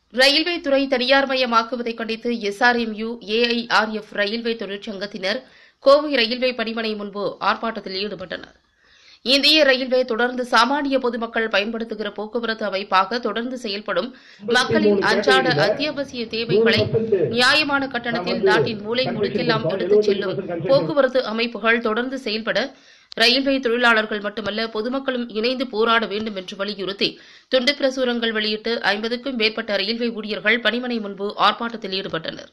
railway துறை தனியார்மயமாக்குவதை கண்டித்து எஸ்ஆர்எம்யூ ஏஐஆர்எஃப் ரயில்வே தொழிற்சங்கத்தினர் கோவை ரயில்வே பணிமனை முன்பு ஆர்ப்பாட்டத்தில் ஈடுபட்டனர் இந்திய ரயில்வே தொடர்ந்து சாமானிய பொதுமக்கள் பயன்படுத்துகிற போக்குவரத்து அமைப்பாக தொடர்ந்து செயல்படும் மக்களின் அன்றாட அத்தியாவசிய தேவைகளை நியாயமான கட்டணத்தில் நாட்டின் மூலை முடுக்கெல்லாம் எடுத்துச் செல்லும் போக்குவரத்து அமைப்புகள் தொடர்ந்து செயல்பட ரயில்வே தொழிலாளர்கள் மட்டுமல்ல பொதுமக்களும் இணைந்து போராட வேண்டும் என்று வலியுறுத்தி துண்டு பிரசுரங்கள் வெளியிட்டு ஐம்பதுக்கும் மேற்பட்ட ரயில்வே ஊழியர்கள் பணிமனை முன்பு ஆர்ப்பாட்டத்தில் ஈடுபட்டனர்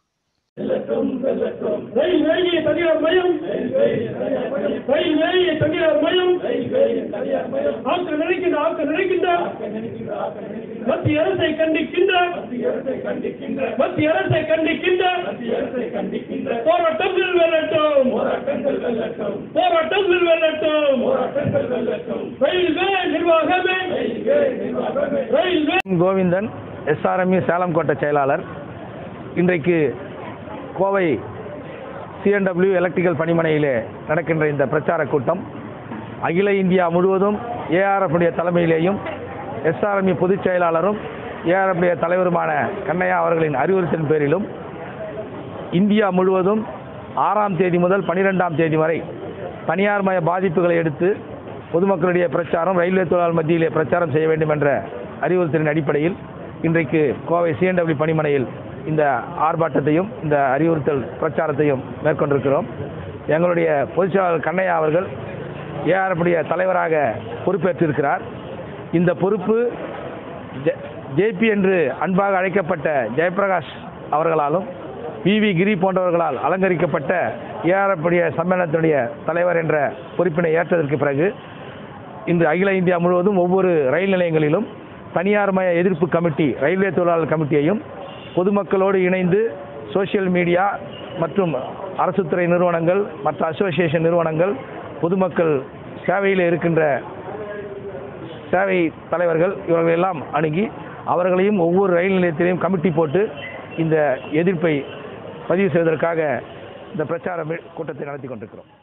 ரயில்வேயை தனியார் மயம் ரயில்வேயை தனியார் மயம் ஆக்க நினைக்கின்ற ஆக்க நினைக்கின்ற மத்திய அரசை கண்டிக்கின்ற மத்திய அரசை கண்டிக்கின்ற போராட்டங்கள் வெல்லட்டும் போராட்டங்கள் வெல்லட்டும் ரயில்வே நிர்வாகமே ரயில்வே கோவிந்தன் எஸ்ஆர்எம்இ சேலம் கோட்ட செயலாளர் இன்றைக்கு கோவை சிஎன்டபிள்யூ எலக்ட்ரிக்கல் பணிமனையிலே நடக்கின்ற இந்த பிரச்சார கூட்டம் அகில இந்தியா முழுவதும் ஏஆர்எஃப் உடைய தலைமையிலேயும் எஸ்ஆர்எம்இ பொதுச் செயலாளரும் ஏஆர்எஃப் உடைய தலைவருமான கண்ணையா அவர்களின் அறிவுறுத்தலின் பேரிலும் இந்தியா முழுவதும் ஆறாம் தேதி முதல் பனிரெண்டாம் தேதி வரை தனியார்மய பாதிப்புகளை எடுத்து பொதுமக்களுடைய பிரச்சாரம் ரயில்வே தொழிலாளர் மத்தியிலே பிரச்சாரம் செய்ய வேண்டும் என்ற அறிவுறுத்தலின் அடிப்படையில் இன்றைக்கு கோவை சிஎன்டபிள்யூ பணிமனையில் இந்த ஆர்ப்பாட்டத்தையும் இந்த அறிவுறுத்தல் பிரச்சாரத்தையும் மேற்கொண்டிருக்கிறோம் எங்களுடைய பொதுச் செயலாளர் கண்ணையா அவர்கள் ஏஆர்எஃப் தலைவராக பொறுப்பேற்றிருக்கிறார் இந்த பொறுப்பு ஜெ- ஜேபி என்று அன்பாக அழைக்கப்பட்ட ஜெயபிரகாஷ் அவர்களாலும் வி வி கிரி போன்றவர்களால் அலங்கரிக்கப்பட்ட ஏஆர்எஃப் சம்மேளனத்தினுடைய தலைவர் என்ற பொறுப்பினை ஏற்றதற்கு பிறகு இன்று அகில இந்தியா முழுவதும் ஒவ்வொரு ரயில் நிலையங்களிலும் தனியார்மய எதிர்ப்பு கமிட்டி ரயில்வே தொழிலாளர் கமிட்டியையும் பொதுமக்களோடு இணைந்து சோஷியல் மீடியா மற்றும் அரசு துறை நிறுவனங்கள் மற்ற அசோசியேஷன் நிறுவனங்கள் பொதுமக்கள் சேவையில் இருக்கின்ற சேவை தலைவர்கள் இவர்கள் எல்லாம் அணுகி அவர்களையும் ஒவ்வொரு ரயில் நிலையத்திலையும் கமிட்டி போட்டு இந்த எதிர்ப்பை பதிவு செய்வதற்காக இந்த பிரச்சார கூட்டத்தை நடத்தி கொண்டிருக்கிறோம்